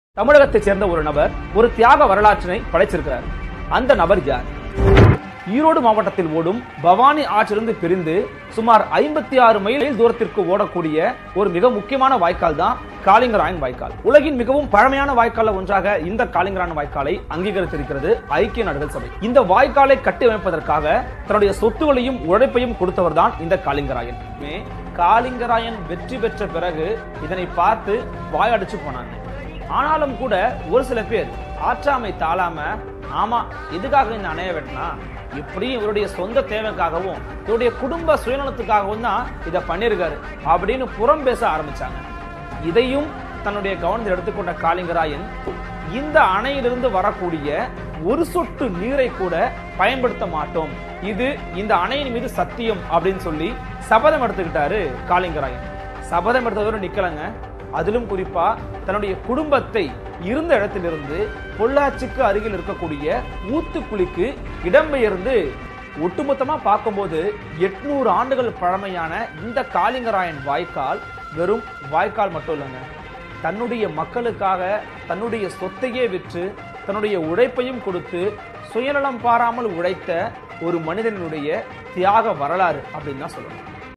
தமிழகத்தைச் சேர்ந்த ஒரு நபர் ஒரு தியாக வரலாற்றினை படைச்சிருக்கிறார் அந்த நபர் யார் ஈரோடு மாவட்டத்தில் ஓடும் பவானி ஆற்றிலிருந்து பிரிந்து சுமார் ஐம்பத்தி ஆறு மைல் தூரத்திற்கு ஓடக்கூடிய ஒரு மிக முக்கியமான வாய்க்கால் தான் காளிங்கராயன் வாய்க்கால் உலகின் மிகவும் பழமையான வாய்க்கால ஒன்றாக இந்த காளிங்கராயன் வாய்க்காலை அங்கீகரித்திருக்கிறது ஐக்கிய நாடுகள் சபை இந்த வாய்க்காலை கட்டியமைப்பதற்காக தன்னுடைய சொத்துகளையும் உழைப்பையும் கொடுத்தவர் தான் இந்த காளிங்கராயன் மே காளிங்கராயன் வெற்றி பெற்ற பிறகு இதனை பார்த்து வாயடிச்சு போனாங்க ஆனாலும் கூட ஒரு சில பேர் ஆற்றாமை தாழாம ஆமா எதுக்காக இந்த அணைய வெட்டினா இப்படியும் இவருடைய சொந்த தேவைக்காகவும் இவருடைய குடும்ப சுயநலத்துக்காகவும் தான் இதை பண்ணியிருக்காரு அப்படின்னு புறம் பேச ஆரம்பிச்சாங்க இதையும் தன்னுடைய கவனத்தில் எடுத்துக்கொண்ட காளிங்கராயன் இந்த அணையிலிருந்து வரக்கூடிய ஒரு சொட்டு நீரை கூட பயன்படுத்த மாட்டோம் இது இந்த அணையின் மீது சத்தியம் அப்படின்னு சொல்லி சபதம் எடுத்துக்கிட்டாரு காளிங்கராயன் சபதம் எடுத்ததோடு நிக்கலங்க அதிலும் குறிப்பா தன்னுடைய குடும்பத்தை இருந்த இடத்திலிருந்து பொள்ளாச்சிக்கு அருகில் இருக்கக்கூடிய ஊத்துக்குளிக்கு இடம்பெயர்ந்து ஒட்டுமொத்தமா பார்க்கும்போது எட்நூறு ஆண்டுகள் பழமையான இந்த காளிங்கராயன் வாய்க்கால் வெறும் வாய்க்கால் மட்டும் இல்லைங்க தன்னுடைய மக்களுக்காக தன்னுடைய சொத்தையே விற்று தன்னுடைய உழைப்பையும் கொடுத்து சுயநலம் பாராமல் உழைத்த ஒரு மனிதனுடைய தியாக வரலாறு அப்படின்னு தான் சொல்லணும்